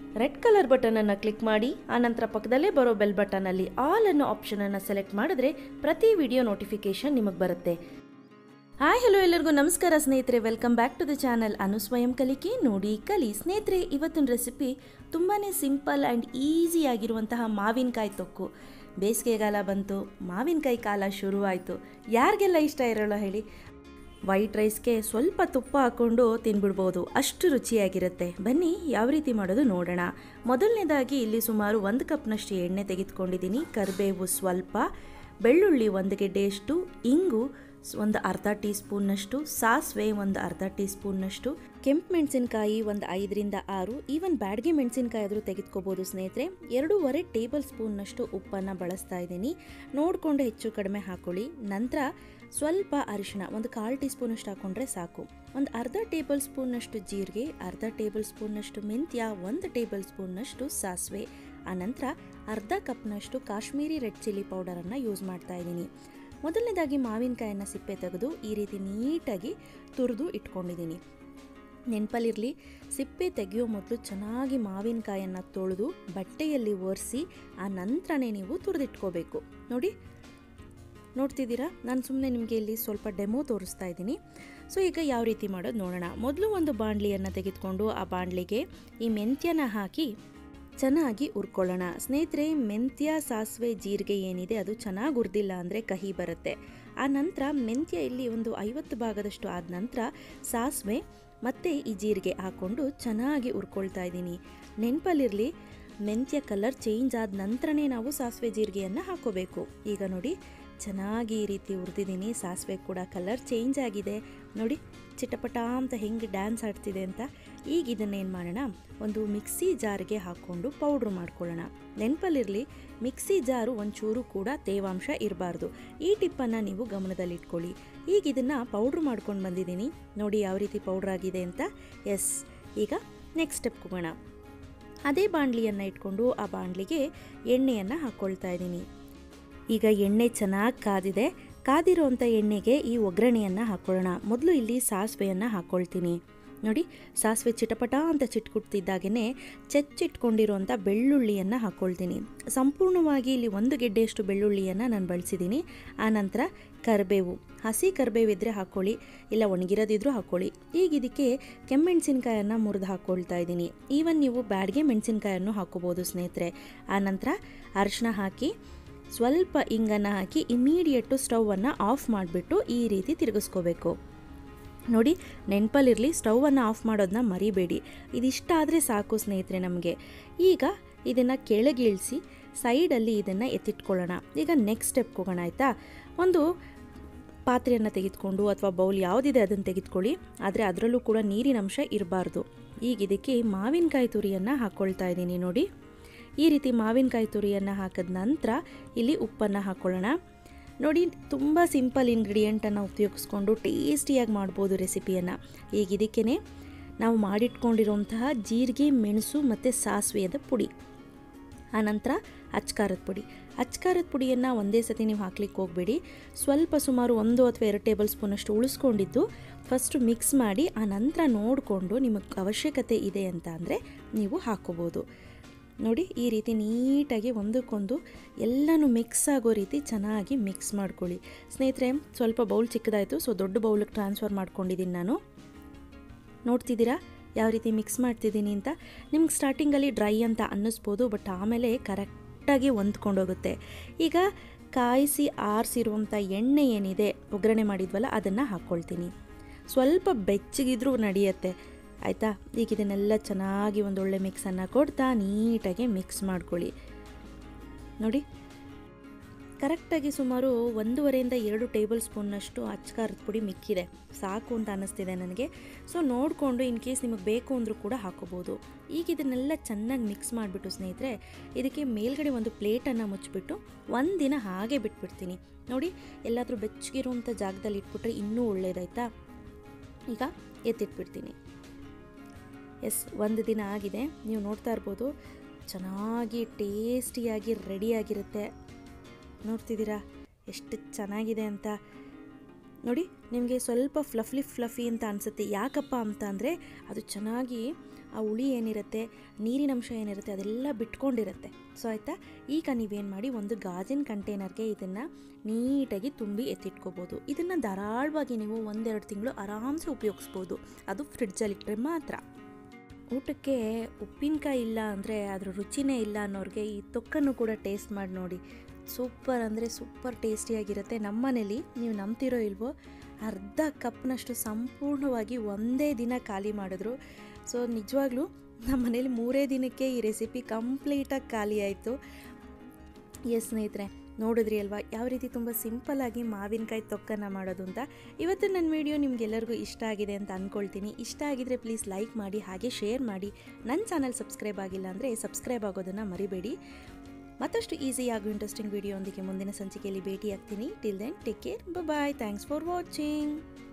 red colour ಬಟನನ್ನು click ಮಾಡಿ ಆನಂತರ ಪಕ್ಕದಲ್ಲೇ ಬರೋ ಬೆಲ್ ಬಟನಲ್ಲಿ ಆಲ್ ಅನ್ನೋ ಆಪ್ಷನನ್ನು ಸೆಲೆಕ್ಟ್ ಮಾಡಿದ್ರೆ ಪ್ರತಿ ವಿಡಿಯೋ ನೋಟಿಫಿಕೇಶನ್ ನಿಮಗೆ ಬರುತ್ತೆ ಹಾಯ್ ಹಲೋ ಎಲ್ಲರಿಗೂ ನಮಸ್ಕಾರ ಸ್ನೇಹಿತರೆ welcome back to the channel Anu Swayam Kalike ನೋಡಿ ಕಲಿ ಸ್ನೇಹಿತರೆ ಇವತ್ತಿನ ರೆಸಿಪಿ ತುಂಬಾ ಸಿಂಪಲ್ ಆ್ಯಂಡ್ ಈಸಿ ಆಗಿರುವಂತಹ ಮಾವಿನಕಾಯಿ ತೊಕ್ಕು ಬೇಸಿಗೆಗಾಲ ಬಂತು ಮಾವಿನಕಾಯಿ ಕಾಲ ಶುರುವಾಯಿತು ಯಾರಿಗೆಲ್ಲ ಇಷ್ಟ ಇರೋಲ್ಲ ಹೇಳಿ ವೈಟ್ ರೈಸ್ಗೆ ಸ್ವಲ್ಪ ತುಪ್ಪ ಹಾಕ್ಕೊಂಡು ತಿನ್ಬಿಡ್ಬೋದು ಅಷ್ಟು ರುಚಿಯಾಗಿರುತ್ತೆ ಬನ್ನಿ ಯಾವ ರೀತಿ ಮಾಡೋದು ನೋಡೋಣ ಮೊದಲನೇದಾಗಿ ಇಲ್ಲಿ ಸುಮಾರು ಒಂದು ಕಪ್ನಷ್ಟು ಎಣ್ಣೆ ತೆಗೆದುಕೊಂಡಿದ್ದೀನಿ ಕರಿಬೇವು ಸ್ವಲ್ಪ ಬೆಳ್ಳುಳ್ಳಿ ಒಂದು ಗೆಡ್ಡೆಯಷ್ಟು ಇಂಗು ಒಂದು ಅರ್ಧ ಟೀ ಸ್ಪೂನ್ನಷ್ಟು ಸಾಸಿವೆ ಒಂದು ಅರ್ಧ ಟೀ ಸ್ಪೂನ್ನಷ್ಟು ಕೆಂಪು ಮೆಣಸಿನಕಾಯಿ ಒಂದು ಐದರಿಂದ ಆರು ಈವನ್ ಬ್ಯಾಡ್ಗೆ ಮೆಣಸಿನಕಾಯಿ ಆದರೂ ತೆಗೆದುಕೋಬೋದು ಸ್ನೇಹಿತರೆ ಎರಡೂವರೆ ಟೇಬಲ್ ಸ್ಪೂನ್ನಷ್ಟು ಉಪ್ಪನ್ನು ಬಳಸ್ತಾ ಇದ್ದೀನಿ ನೋಡಿಕೊಂಡು ಹೆಚ್ಚು ಕಡಿಮೆ ಹಾಕೊಳ್ಳಿ ನಂತರ ಸ್ವಲ್ಪ ಅರಿಶಿಣ ಒಂದು ಕಾಲು ಟೀ ಸ್ಪೂನಷ್ಟು ಹಾಕೊಂಡ್ರೆ ಸಾಕು ಒಂದು ಅರ್ಧ ಟೇಬಲ್ ಸ್ಪೂನ್ನಷ್ಟು ಜೀರಿಗೆ ಅರ್ಧ ಟೇಬಲ್ ಸ್ಪೂನ್ನಷ್ಟು ಮೆಂತ್ಯ ಒಂದು ಟೇಬಲ್ ಸ್ಪೂನ್ನಷ್ಟು ಸಾಸಿವೆ ಆನಂತರ ಅರ್ಧ ಕಪ್ನಷ್ಟು ಕಾಶ್ಮೀರಿ ರೆಡ್ ಚಿಲ್ಲಿ ಪೌಡರನ್ನು ಯೂಸ್ ಮಾಡ್ತಾ ಇದ್ದೀನಿ ಮೊದಲನೇದಾಗಿ ಮಾವಿನಕಾಯನ್ನು ಸಿಪ್ಪೆ ತೆಗೆದು ಈ ರೀತಿ ನೀಟಾಗಿ ತುರಿದು ಇಟ್ಕೊಂಡಿದ್ದೀನಿ ನೆನಪಲ್ಲಿರಲಿ ಸಿಪ್ಪೆ ತೆಗೆಯೋ ಮೊದಲು ಚೆನ್ನಾಗಿ ಮಾವಿನಕಾಯನ್ನು ತೊಳೆದು ಬಟ್ಟೆಯಲ್ಲಿ ಒರೆಸಿ ಆ ನಂತರನೇ ನೀವು ತುರಿದಿಟ್ಕೋಬೇಕು ನೋಡಿ ನೋಡ್ತಿದ್ದೀರಾ ನಾನು ಸುಮ್ಮನೆ ನಿಮಗೆ ಇಲ್ಲಿ ಸ್ವಲ್ಪ ಡೆಮೋ ತೋರಿಸ್ತಾ ಇದ್ದೀನಿ ಸೊ ಈಗ ಯಾವ ರೀತಿ ಮಾಡೋದು ನೋಡೋಣ ಮೊದಲು ಒಂದು ಬಾಣಲಿಯನ್ನು ತೆಗೆದುಕೊಂಡು ಆ ಬಾಣಲಿಗೆ ಈ ಮೆಂತ್ಯನ ಹಾಕಿ ಚೆನ್ನಾಗಿ ಹುರ್ಕೊಳ್ಳೋಣ ಸ್ನೇಹಿತರೆ ಮೆಂತ್ಯ ಸಾಸಿವೆ ಜೀರಿಗೆ ಏನಿದೆ ಅದು ಚೆನ್ನಾಗಿ ಹುರಿದಿಲ್ಲ ಅಂದರೆ ಕಹಿ ಬರುತ್ತೆ ಆ ನಂತರ ಮೆಂತ್ಯ ಇಲ್ಲಿ ಒಂದು ಐವತ್ತು ಭಾಗದಷ್ಟು ಆದ ನಂತರ ಸಾಸಿವೆ ಮತ್ತು ಈ ಜೀರಿಗೆ ಹಾಕ್ಕೊಂಡು ಚೆನ್ನಾಗಿ ಹುರ್ಕೊಳ್ತಾ ಇದ್ದೀನಿ ನೆನಪಲ್ಲಿರಲಿ ಮೆಂತ್ಯ ಕಲರ್ ಚೇಂಜ್ ಆದ ನಂತರನೇ ನಾವು ಸಾಸಿವೆ ಜೀರಿಗೆಯನ್ನು ಹಾಕೋಬೇಕು ಈಗ ನೋಡಿ ಚೆನ್ನಾಗಿ ಈ ರೀತಿ ಹುರಿದಿದ್ದೀನಿ ಸಾಸಿವೆ ಕೂಡ ಕಲರ್ ಚೇಂಜ್ ಆಗಿದೆ ನೋಡಿ ಚಿಟಪಟ ಅಂತ ಹೆಂಗೆ ಡ್ಯಾನ್ಸ್ ಆಡ್ತಿದೆ ಅಂತ ಈಗ ಇದನ್ನೇನು ಮಾಡೋಣ ಒಂದು ಮಿಕ್ಸಿ ಜಾರ್ಗೆ ಹಾಕ್ಕೊಂಡು ಪೌಡ್ರ್ ಮಾಡ್ಕೊಳ್ಳೋಣ ನೆನಪಲ್ಲಿರಲಿ ಮಿಕ್ಸಿ ಜಾರು ಒಂಚೂರು ಕೂಡ ತೇವಾಂಶ ಇರಬಾರ್ದು ಈ ಟಿಪ್ಪನ್ನು ನೀವು ಗಮನದಲ್ಲಿಟ್ಕೊಳ್ಳಿ ಈಗ ಇದನ್ನು ಪೌಡ್ರ್ ಮಾಡ್ಕೊಂಡು ಬಂದಿದ್ದೀನಿ ನೋಡಿ ಯಾವ ರೀತಿ ಪೌಡ್ರ್ ಆಗಿದೆ ಅಂತ ಎಸ್ ಈಗ ನೆಕ್ಸ್ಟ್ ಸ್ಟೆಪ್ ಹೋಗೋಣ ಅದೇ ಬಾಣಲಿಯನ್ನು ಇಟ್ಕೊಂಡು ಆ ಬಾಣಲಿಗೆ ಎಣ್ಣೆಯನ್ನು ಹಾಕ್ಕೊಳ್ತಾ ಇದ್ದೀನಿ ಈಗ ಎಣ್ಣೆ ಚೆನ್ನಾಗಿ ಕಾದಿದೆ ಕಾದಿರೋವಂಥ ಎಣ್ಣೆಗೆ ಈ ಒಗ್ಗರಣೆಯನ್ನು ಹಾಕ್ಕೊಳ್ಳೋಣ ಮೊದಲು ಇಲ್ಲಿ ಸಾಸಿವೆಯನ್ನು ಹಾಕ್ಕೊಳ್ತೀನಿ ನೋಡಿ ಸಾಸಿವೆ ಚಿಟಪಟ ಅಂತ ಚಿಟ್ಕುಟ್ತಿದ್ದಾಗೇ ಚೆಚ್ಚಿಟ್ಕೊಂಡಿರೋಂಥ ಬೆಳ್ಳುಳ್ಳಿಯನ್ನು ಹಾಕ್ಕೊಳ್ತೀನಿ ಸಂಪೂರ್ಣವಾಗಿ ಇಲ್ಲಿ ಒಂದು ಗೆಡ್ಡೆಯಷ್ಟು ಬೆಳ್ಳುಳ್ಳಿಯನ್ನು ನಾನು ಬಳಸಿದ್ದೀನಿ ಆನಂತರ ಕರಿಬೇವು ಹಸಿ ಕರಿಬೇವಿದ್ರೆ ಹಾಕ್ಕೊಳ್ಳಿ ಇಲ್ಲ ಒಣಗಿರೋದಿದ್ರೂ ಹಾಕ್ಕೊಳ್ಳಿ ಈಗ ಇದಕ್ಕೆ ಕೆಮ್ಮೆಣಸಿನ್ಕಾಯನ್ನು ಮುರಿದು ಹಾಕ್ಕೊಳ್ತಾ ಇದ್ದೀನಿ ಈವನ್ ನೀವು ಬ್ಯಾಡ್ಗೆ ಮೆಣಸಿನ್ಕಾಯನ್ನು ಹಾಕ್ಕೋಬೋದು ಸ್ನೇಹಿತರೆ ಆನಂತರ ಅರಿಶಿನ ಹಾಕಿ ಸ್ವಲ್ಪ ಇಂಗನ್ನು ಹಾಕಿ ಇಮಿಡಿಯೇಟು ಸ್ಟವನ್ನು ಆಫ್ ಮಾಡಿಬಿಟ್ಟು ಈ ರೀತಿ ತಿರುಗಿಸ್ಕೋಬೇಕು ನೋಡಿ ನೆನಪಲ್ಲಿರಲಿ ಸ್ಟವನ್ನು ಆಫ್ ಮಾಡೋದನ್ನ ಮರಿಬೇಡಿ ಇದಿಷ್ಟಾದರೆ ಸಾಕು ಸ್ನೇಹಿತರೆ ನಮಗೆ ಈಗ ಇದನ್ನು ಕೆಳಗಿಳಿಸಿ ಸೈಡಲ್ಲಿ ಇದನ್ನು ಎತ್ತಿಟ್ಕೊಳ್ಳೋಣ ಈಗ ನೆಕ್ಸ್ಟ್ ಸ್ಟೆಪ್ಗೆ ಹೋಗೋಣ ಆಯಿತಾ ಒಂದು ಪಾತ್ರೆಯನ್ನು ತೆಗೆದುಕೊಂಡು ಅಥವಾ ಬೌಲ್ ಯಾವುದಿದೆ ಅದನ್ನು ತೆಗೆದುಕೊಳ್ಳಿ ಆದರೆ ಅದರಲ್ಲೂ ಕೂಡ ನೀರಿನ ಅಂಶ ಇರಬಾರ್ದು ಈಗ ಇದಕ್ಕೆ ಮಾವಿನಕಾಯಿ ತುರಿಯನ್ನು ಹಾಕ್ಕೊಳ್ತಾ ಇದ್ದೀನಿ ನೋಡಿ ಈ ರೀತಿ ಮಾವಿನಕಾಯಿ ತುರಿಯನ್ನು ಹಾಕಿದ ನಂತರ ಇಲ್ಲಿ ಉಪ್ಪನ್ನು ಹಾಕ್ಕೊಳ್ಳೋಣ ನೋಡಿ ತುಂಬ ಸಿಂಪಲ್ ಇಂಗ್ರೀಡಿಯೆಂಟನ್ನು ಉಪಯೋಗಿಸ್ಕೊಂಡು ಟೇಸ್ಟಿಯಾಗಿ ಮಾಡ್ಬೋದು ರೆಸಿಪಿಯನ್ನು ಈಗ ಇದಕ್ಕೇ ನಾವು ಮಾಡಿಟ್ಕೊಂಡಿರೋಂತಹ ಜೀರಿಗೆ ಮೆಣಸು ಮತ್ತು ಸಾಸಿವೆಯದ ಪುಡಿ ಆನಂತರ ಅಚ್ಕಾರದ ಪುಡಿ ಅಚ್ಕಾರದ ಪುಡಿಯನ್ನು ಒಂದೇ ಸತಿ ನೀವು ಹಾಕ್ಲಿಕ್ಕೆ ಹೋಗಬೇಡಿ ಸ್ವಲ್ಪ ಸುಮಾರು ಒಂದು ಅಥವಾ ಎರಡು ಟೇಬಲ್ ಸ್ಪೂನಷ್ಟು ಉಳಿಸ್ಕೊಂಡಿದ್ದು ಫಸ್ಟು ಮಿಕ್ಸ್ ಮಾಡಿ ಆ ನಂತರ ನೋಡಿಕೊಂಡು ನಿಮಗೆ ಅವಶ್ಯಕತೆ ಇದೆ ಅಂತ ಅಂದರೆ ನೀವು ಹಾಕ್ಕೋಬೋದು ನೋಡಿ ಈ ರೀತಿ ನೀಟಾಗಿ ಒಂದಕ್ಕೊಂದು ಎಲ್ಲನೂ ಮಿಕ್ಸ್ ಆಗೋ ರೀತಿ ಚೆನ್ನಾಗಿ ಮಿಕ್ಸ್ ಮಾಡ್ಕೊಳ್ಳಿ ಸ್ನೇಹಿತರೆ ಸ್ವಲ್ಪ ಬೌಲ್ ಚಿಕ್ಕದಾಯಿತು ಸೊ ದೊಡ್ಡ ಬೌಲಿಗೆ ಟ್ರಾನ್ಸ್ಫರ್ ಮಾಡ್ಕೊಂಡಿದ್ದೀನಿ ನಾನು ನೋಡ್ತಿದ್ದೀರಾ ಯಾವ ರೀತಿ ಮಿಕ್ಸ್ ಮಾಡ್ತಿದ್ದೀನಿ ಅಂತ ನಿಮ್ಗೆ ಸ್ಟಾರ್ಟಿಂಗಲ್ಲಿ ಡ್ರೈ ಅಂತ ಅನ್ನಿಸ್ಬೋದು ಬಟ್ ಆಮೇಲೆ ಕರೆಕ್ಟಾಗಿ ಹೊಂದ್ಕೊಂಡೋಗುತ್ತೆ ಈಗ ಕಾಯಿಸಿ ಆರಿಸಿರುವಂಥ ಎಣ್ಣೆ ಏನಿದೆ ಒಗ್ಗರಣೆ ಮಾಡಿದ್ವಲ್ಲ ಅದನ್ನು ಹಾಕ್ಕೊಳ್ತೀನಿ ಸ್ವಲ್ಪ ಬೆಚ್ಚಗಿದ್ರೂ ನಡೆಯುತ್ತೆ ಆಯಿತಾ ಈಗ ಇದನ್ನೆಲ್ಲ ಚೆನ್ನಾಗಿ ಒಂದೊಳ್ಳೆ ಮಿಕ್ಸನ್ನು ಕೊಡ್ತಾ ನೀಟಾಗಿ ಮಿಕ್ಸ್ ಮಾಡ್ಕೊಳ್ಳಿ ನೋಡಿ ಕರೆಕ್ಟಾಗಿ ಸುಮಾರು ಒಂದೂವರೆಯಿಂದ ಎರಡು ಟೇಬಲ್ ಸ್ಪೂನ್ನಷ್ಟು ಅಚ್ಕಾರದ ಪುಡಿ ಮಿಕ್ಕಿದೆ ಸಾಕು ಅಂತ ಅನ್ನಿಸ್ತಿದೆ ನನಗೆ ಸೊ ನೋಡಿಕೊಂಡು ಇನ್ ಕೇಸ್ ನಿಮಗೆ ಬೇಕು ಅಂದರೂ ಕೂಡ ಹಾಕೋಬೋದು ಈಗ ಇದನ್ನೆಲ್ಲ ಚೆನ್ನಾಗಿ ಮಿಕ್ಸ್ ಮಾಡಿಬಿಟ್ಟು ಸ್ನೇಹಿತರೆ ಇದಕ್ಕೆ ಮೇಲ್ಗಡೆ ಒಂದು ಪ್ಲೇಟನ್ನು ಮುಚ್ಚಿಬಿಟ್ಟು ಒಂದಿನ ಹಾಗೆ ಬಿಟ್ಬಿಡ್ತೀನಿ ನೋಡಿ ಎಲ್ಲಾದರೂ ಬೆಚ್ಚಗಿರುವಂಥ ಜಾಗದಲ್ಲಿ ಇಟ್ಬಿಟ್ರೆ ಇನ್ನೂ ಒಳ್ಳೇದಾಯ್ತಾ ಈಗ ಎತ್ತಿಟ್ಬಿಡ್ತೀನಿ ಎಸ್ ಒಂದು ದಿನ ಆಗಿದೆ ನೀವು ನೋಡ್ತಾ ಇರ್ಬೋದು ಚೆನ್ನಾಗಿ ಟೇಸ್ಟಿಯಾಗಿ ರೆಡಿಯಾಗಿರುತ್ತೆ ನೋಡ್ತಿದ್ದೀರಾ ಎಷ್ಟು ಚೆನ್ನಾಗಿದೆ ಅಂತ ನೋಡಿ ನಿಮಗೆ ಸ್ವಲ್ಪ ಫ್ಲಫ್ಲಿ ಫ್ಲಫಿ ಅಂತ ಅನಿಸುತ್ತೆ ಯಾಕಪ್ಪ ಅಂತ ಅಂದರೆ ಅದು ಚೆನ್ನಾಗಿ ಆ ಹುಳಿ ಏನಿರುತ್ತೆ ನೀರಿನ ಅಂಶ ಏನಿರುತ್ತೆ ಅದೆಲ್ಲ ಬಿಟ್ಕೊಂಡಿರುತ್ತೆ ಸೊ ಆಯಿತಾ ಈಗ ನೀವೇನು ಮಾಡಿ ಒಂದು ಗಾಜಿನ ಕಂಟೈನರ್ಗೆ ಇದನ್ನು ನೀಟಾಗಿ ತುಂಬಿ ಎತ್ತಿಟ್ಕೋಬೋದು ಇದನ್ನು ಧಾರಾಳವಾಗಿ ನೀವು ಒಂದೆರಡು ತಿಂಗಳು ಆರಾಮ್ಸೆ ಉಪಯೋಗಿಸ್ಬೋದು ಅದು ಫ್ರಿಡ್ಜಲ್ಲಿಟ್ಟರೆ ಮಾತ್ರ ಊಟಕ್ಕೆ ಉಪ್ಪಿನಕಾಯಿ ಇಲ್ಲ ಅಂದರೆ ಅದ್ರ ರುಚಿನೇ ಇಲ್ಲ ಅನ್ನೋರಿಗೆ ಈ ತೊಕ್ಕನ್ನು ಕೂಡ ಟೇಸ್ಟ್ ಮಾಡಿ ನೋಡಿ ಸೂಪರ್ ಅಂದರೆ ಸೂಪರ್ ಟೇಸ್ಟಿಯಾಗಿರುತ್ತೆ ನಮ್ಮ ಮನೇಲಿ ನೀವು ನಂಬ್ತಿರೋ ಇಲ್ವೋ ಅರ್ಧ ಕಪ್ನಷ್ಟು ಸಂಪೂರ್ಣವಾಗಿ ಒಂದೇ ದಿನ ಖಾಲಿ ಮಾಡಿದ್ರು ಸೊ ನಿಜವಾಗ್ಲೂ ನಮ್ಮ ಮನೇಲಿ ಮೂರೇ ದಿನಕ್ಕೆ ಈ ರೆಸಿಪಿ ಕಂಪ್ಲೀಟಾಗಿ ಖಾಲಿ ಆಯಿತು ಎಸ್ ಸ್ನೇಹಿತರೆ ನೋಡಿದ್ರಿ ಅಲ್ವಾ ಯಾವ ರೀತಿ ತುಂಬ ಸಿಂಪಲ್ಲಾಗಿ ಮಾವಿನಕಾಯಿ ತೊಕ್ಕನ್ನು ಮಾಡೋದು ಅಂತ ಇವತ್ತು ನನ್ನ ವಿಡಿಯೋ ನಿಮಗೆಲ್ಲರಿಗೂ ಇಷ್ಟ ಆಗಿದೆ ಅಂತ ಅಂದ್ಕೊಳ್ತೀನಿ ಇಷ್ಟ ಆಗಿದರೆ ಪ್ಲೀಸ್ ಲೈಕ್ ಮಾಡಿ ಹಾಗೆ ಶೇರ್ ಮಾಡಿ ನನ್ನ ಚಾನಲ್ ಸಬ್ಸ್ಕ್ರೈಬ್ ಆಗಿಲ್ಲ ಅಂದರೆ ಸಬ್ಸ್ಕ್ರೈಬ್ ಆಗೋದನ್ನು ಮರಿಬೇಡಿ ಮತ್ತಷ್ಟು ಈಸಿ ಹಾಗೂ ಇಂಟ್ರೆಸ್ಟಿಂಗ್ ವಿಡಿಯೋ ಒಂದಿಗೆ ಮುಂದಿನ ಸಂಚಿಕೆಯಲ್ಲಿ ಭೇಟಿ ಆಗ್ತೀನಿ till then take care bye thanks for watching